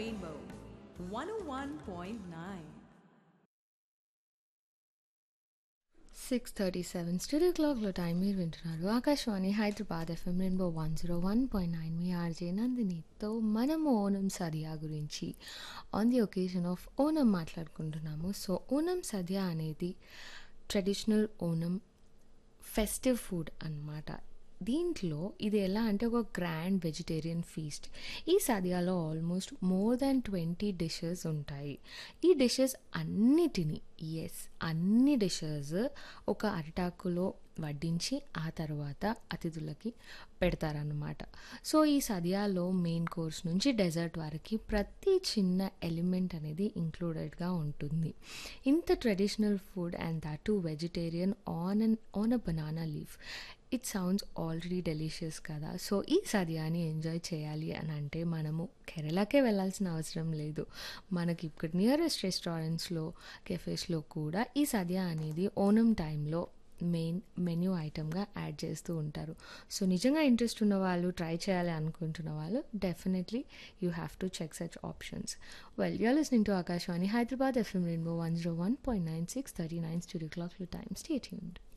Rainbow 101.9. Six thirty seven studio క్లాక్లో time మీరు వింటున్నారు Akashvani Hyderabad FM rainbow one zero one point nine మీ RJ నందినితో మనము ఓనం సదియా గురించి on the occasion of Onam మాట్లాడుకుంటున్నాము సో ఓనం సద్య అనేది ట్రెడిషనల్ ఓనం ఫెస్టివ్ ఫుడ్ అన్నమాట దీంట్లో ఇది ఎలా అంటే ఒక గ్రాండ్ వెజిటేరియన్ ఫీస్ట్ ఈ సదియాలో almost more than twenty dishes ఉంటాయి ఈ డిషెస్ అన్నిటినీ ఎస్ అన్ని డిషెస్ ఒక అరిటాకులో వడ్డించి ఆ తర్వాత అతిథులకి పెడతారనమాట సో ఈ సదియాలో మెయిన్ కోర్స్ నుంచి డెజర్ట్ వరకు ప్రతి చిన్న ఎలిమెంట్ అనేది ఇంక్లూడెడ్గా ఉంటుంది ఇంత traditional food and that to vegetarian on an on a banana leaf it sounds already delicious కదా సో ఈ సదియాని ఎంజాయ్ చేయాలి అని అంటే మనము కేరళకే వెళ్ళాల్సిన అవసరం లేదు మనకి ఇక్కడ నియరెస్ట్ రెస్టారెంట్స్లో కెఫేస్లో కూడా ఈ సదియా అనేది ఓనం టైంలో మెయిన్ మెన్యూ ఐటమ్గా యాడ్ చేస్తూ ఉంటారు సో నిజంగా ఇంట్రెస్ట్ ఉన్న వాళ్ళు ట్రై చేయాలి అనుకుంటున్న వాళ్ళు definitely you have to check such options well you're listening to Akashvani Hyderabad FM rainbow one zero one point nine six thirty nine studio క్లాక్లో టైమ్ స్టే ట్యూన్డ్